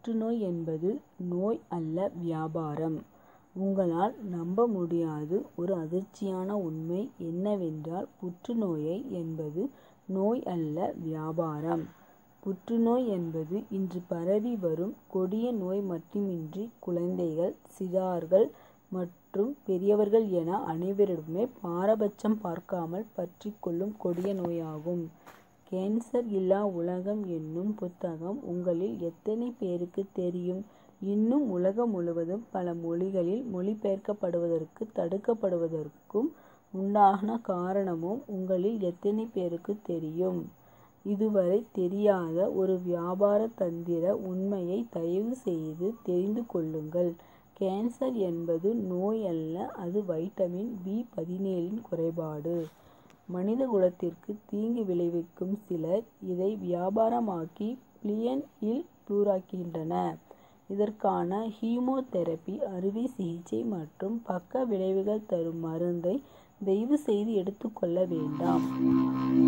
புற்றுநோய் என்பது நோய் அல்ல வியாபாரம். உங்களால் நம்ப முடியாத ஒரு அதிர்ச்சியான உண்மை என்னவென்றால் புற்றுநோய் என்பது நோய் அல்ல வியாபாரம். புற்றுநோய் என்பது இன்று பரவி வரும் கொடிய நோய் மட்டுமின்றி குழந்தைகள் சிறார்கள் மற்றும் பெரியவர்கள் என அனைவரிடமுமே பாரபட்சம் பார்க்காமல் பற்றிக் கொள்ளும் கொடிய நோயாகும். கேன்சர் இல்லா உலகம் என்னும் புத்தகம் உங்களில் எத்தனை பேருக்குத் தெரியும்? இன்னும் உலகம் முழுவதும் பல மொழிகளில் மொழிபெயர்க்கப்படுவதற்கும் தடுக்கப்படுவதற்கும் உண்டான காரணமும் உங்களில் எத்தனை பேருக்குத் தெரியும்? இதுவரை தெரியாத ஒரு வியாபார தந்திர உண்மையை தயவு செய்து தெரிந்து கொள்ளுங்கள். கேன்சர் என்பது நோய் அல்ல அது வைட்டமின் பி பதினேழின் குறைபாடு. மனித குலத்திற்கு தீங்கு விளைவிக்கும் சிலர் இதை வியாபாரமாக்கி பில்லியன் இல் புரட்டுகின்றனர். இதற்கான கீமோதெரபி அறுவை சிகிச்சை மற்றும் பக்க விளைவுகள் தரும் மருந்தை தயவு செய்து எடுத்துக் கொள்ள வேண்டாம்.